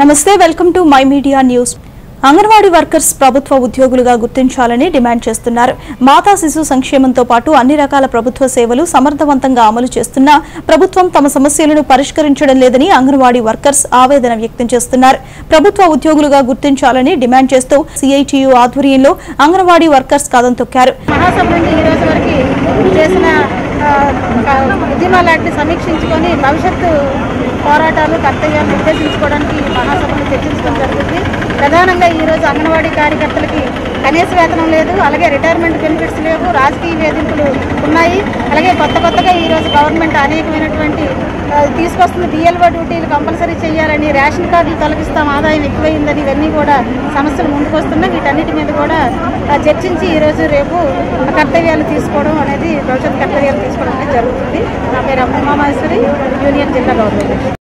నమస్తే welcome to my media news anganwadi workers ప్రభుత్వ ఉద్యోగులుగా గుర్తించాలని డిమాండ్ చేస్తున్నారు మాతా శిశు సంక్షేమంతో పాటు అన్ని రకాల ప్రభుత్వ సేవలు సమర్థవంతంగా అమలు చేస్తున్నా ప్రభుత్వం తమ సమస్యలను పరిష్కరించడం లేదని అంగన్వాడీ వర్కర్స్ ఆవేదన వ్యక్తం చేస్తున్నారు ప్రభుత్వ ఉద్యోగులుగా గుర్తించాలని డిమాండ్ చేస్తూ సిఐటియు ఆధ్వర్యంలో అంగన్వాడీ వర్కర్స్ కథం తొక్కారు మహాసభ నుండి ఈ రోజు వరకు చేసిన ఆ, క- ఉద్యమాలన్నింటినీ సమీక్షించుకొని భవిష్యత్తు పోరాటాలు కర్తవ్యాలు నిర్దేశించుకోవడానికి ఈ మహాసభను చర్చించడం జరుగుతుంది ప్రధానంగా ఈరోజు అంగన్వాడీ కార్యకర్తలకి కనీస వేతనం లేదు అలాగే రిటైర్మెంట్ బెనిఫిట్స్ లేవు రాజకీయ వేధింపులు ఉన్నాయి అలాగే కొత్త కొత్తగా ఈరోజు గవర్నమెంట్ అనేకమైనటువంటి ఆ, తీసుకొస్తున్న బిఎల్ఓ డ్యూటీలు కంపల్సరీ చేయాలని రేషన్ కార్డులు తొలగిస్తాం ఆదాయం ఎక్కువైందని ఇవన్నీ కూడా సమస్యలు ముందుకొస్తున్నాయి వీటన్నిటి మీద కూడా ఆ, చర్చించి ఈరోజు రేపు కర్తవ్యాలు తీసుకోవడం అనేది భవిష్యత్ కర్తవ్యాలు తీసుకోవడం అనేది జరుగుతుంది నా పేరు అమ్మ ఉమామహేశ్వరి యూనియన్ జిల్లా గవర్నమెంట్